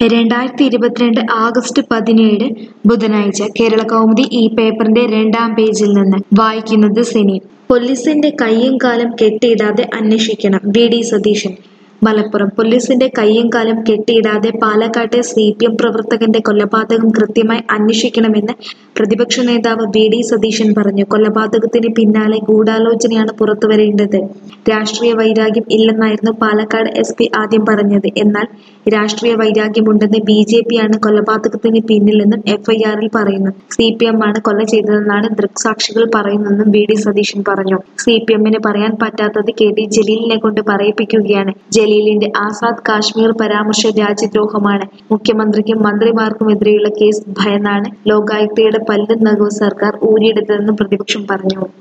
രണ്ടായിരത്തി ഇരുപത്തിരണ്ട് ആഗസ്റ്റ് പതിനേഴ് ബുധനാഴ്ച കേരള കൗമുദി ഈ പേപ്പറിന്റെ രണ്ടാം പേജിൽ നിന്ന് വായിക്കുന്നത് സിനി പോലീസിന്റെ കയ്യും കാലും കെട്ടിയിടാതെ അന്വേഷിക്കണം വി ഡി സതീശൻ മലപ്പുറം പോലീസിന്റെ കയ്യും കാലും കെട്ടിയിടാതെ പാലക്കാട്ടെ സി പി എം പ്രവർത്തകന്റെ കൊലപാതകം കൃത്യമായി അന്വേഷിക്കണമെന്ന് പ്രതിപക്ഷ നേതാവ് വി ഡി സതീശൻ പറഞ്ഞു കൊലപാതകത്തിന് പിന്നാലെ ഗൂഢാലോചനയാണ് പുറത്തുവരേണ്ടത് രാഷ്ട്രീയ വൈരാഗ്യം ഇല്ലെന്നായിരുന്നു പാലക്കാട് എസ് പി ആദ്യം പറഞ്ഞത് എന്നാൽ രാഷ്ട്രീയ വൈരാഗ്യമുണ്ടെന്ന് ബി ജെ പിയാണ് കൊലപാതകത്തിന് പിന്നിലെന്നും എഫ്ഐആറിൽ പറയുന്നു സി പി എം ആണ് കൊല ചെയ്തതെന്നാണ് ദൃക്സാക്ഷികൾ പറയുന്നതെന്നും വി ഡി സതീശൻ പറഞ്ഞു സി പി എമ്മിന് പറയാൻ പറ്റാത്തത് കെ ടി ജലീലിനെ കൊണ്ട് പറയിപ്പിക്കുകയാണ് ജലീലിന്റെ ആസാദ് കാശ്മീർ പരാമർശം രാജ്യദ്രോഹമാണ് മുഖ്യമന്ത്രിക്കും മന്ത്രിമാർക്കുമെതിരെയുള്ള കേസ് ഭയന്നാണ് ലോകായുക്തയുടെ പല്ലും നഖവും സർക്കാർ ഊരിയെടുത്തതെന്നും പ്രതിപക്ഷം പറഞ്ഞു